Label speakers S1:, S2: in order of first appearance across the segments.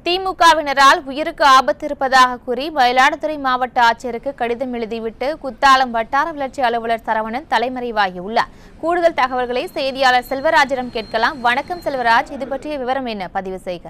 S1: திமுகவினரால் உயிருக்கு ஆபத்து இருப்பதாக கூறி மயிலாடுதுறை மாவட்ட ஆட்சியருக்கு கடிதம் எழுதிவிட்டு குத்தாலம் வட்டார வளர்ச்சி அலுவலர் சரவணன் தலைமறைவாகியுள்ளார் கூடுதல் தகவல்களை செய்தியாளர் செல்வராஜிடம் கேட்கலாம் வணக்கம் செல்வராஜ் இது பற்றிய விவரம் என்ன பதிவு செய்க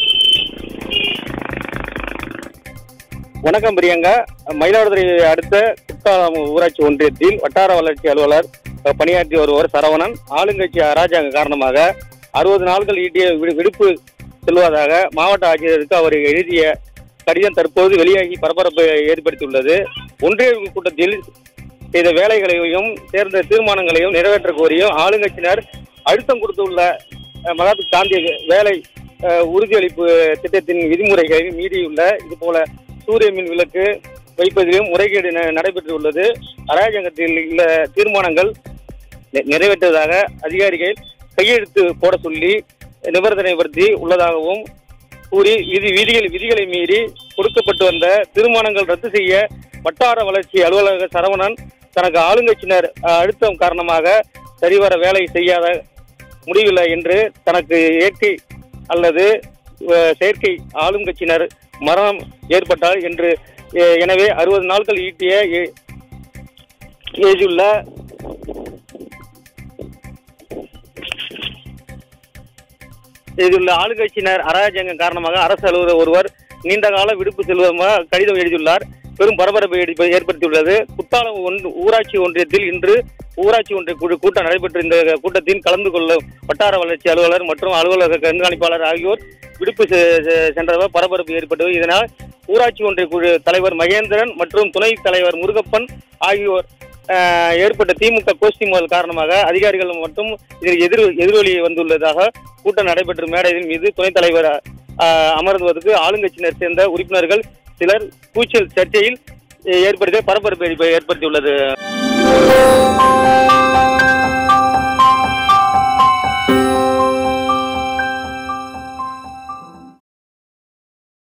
S2: வணக்கம் பிரியங்கா மயிலாடுதுறை அடுத்த குற்றாலம் ஊராட்சி ஒன்றியத்தில் வட்டார வளர்ச்சி அலுவலர் அஹ், பணியாற்றி வருவர் சரவணன் ஆளுங்கட்சி அராஜக காரணமாக அறுபது நாட்கள் ஈட்டிய விடு- விடுப்பு செல்வதாக மாவட்ட ஆட்சியருக்கு அவர் எழுதிய கடிதம் தற்போது வெளியாகி பரபரப்பை ஏற்படுத்தியுள்ளது ஒன்றிய கூட்டத்தில் செய்த வேலைகளையும் சேர்ந்த தீர்மானங்களையும் நிறைவேற்ற கோரியும் ஆளுங்கட்சியினர் அழுத்தம் கொடுத்துள்ள அஹ், மகாத்மா காந்தி வேலை அஹ், உறுதியளிப்பு திட்டத்தின் விதிமுறைகளை மீறியுள்ள இதுபோல சூரிய மின் விளக்கு வைப்பதிலும் முறைகேடு ந- நடைபெற்றுள்ளது அராஜகத்தில் உள்ள தீர்மானங்கள் நி- நிறைவேற்றுவதாக அதிகாரிகள் கையெழுத்து போட சொல்லி நிபந்தனைப்படுத்தி உள்ளதாகவும் கூறி விதி விதிகள் விதிகளை மீறி கொடுக்கப்பட்டு வந்த தீர்மானங்கள் ரத்து செய்ய வட்டார வளர்ச்சி அலுவலக சரவணன் தனக்கு ஆளுங்கட்சியினர் அஹ், அழுத்தம் காரணமாக சரிவர வேலை செய்யாத முடியவில்லை என்று தனக்கு இயற்கை அல்லது அஹ், செயற்கை ஆளுங்கட்சியினர் மரணம் ஏற்பட்டால் என்று எ- எனவே அறுபது நாட்கள் ஈட்டிய எ- எழுதியுள்ள இதில் ஆளுங்கட்சியினர் அராஜகம் காரணமாக அரசு அலுவலர் ஒருவர் நீண்ட கால விடுப்பு செல்வதாக கடிதம் எழுதியுள்ளார் பெரும் பரபரப்பை ஏற்ப- ஏற்படுத்தியுள்ளது குத்தாலம் ஒன்று ஊராட்சி ஒன்றியத்தில் இன்று ஊராட்சி ஒன்றிய குழு கூட்டம் நடைபெற்ற இந்த கூட்டத்தில் கலந்து கொள்ள வட்டார வளர்ச்சி அலுவலர் மற்றும் அலுவலக கண்காணிப்பாளர் ஆகியோர் விடுப்பு செ- செ- சென்றவர் பரபரப்பு ஏற்பட்டது இதனால் ஊராட்சி ஒன்றிய குழு தலைவர் மகேந்திரன் மற்றும் துணைத் தலைவர் முருகப்பன் ஆகியோர் அஹ், ஏற்பட்ட திமுக கோஷ்டி மோதல் காரணமாக அதிகாரிகள் மட்டும் இதில் எதிர் எதிரொலி வந்துள்ளதாக கூட்டம் நடைபெற்ற மேடையின் மீது துணைத் தலைவர் அஹ், அமர்வதற்கு ஆளுங்கட்சியினர் சேர்ந்த உறுப்பினர்கள் சிலர் கூச்சல் சர்ச்சையில் அஹ், ஏற்படுத்திய பரபரப்பை ஏற்படுத்தியுள்ளது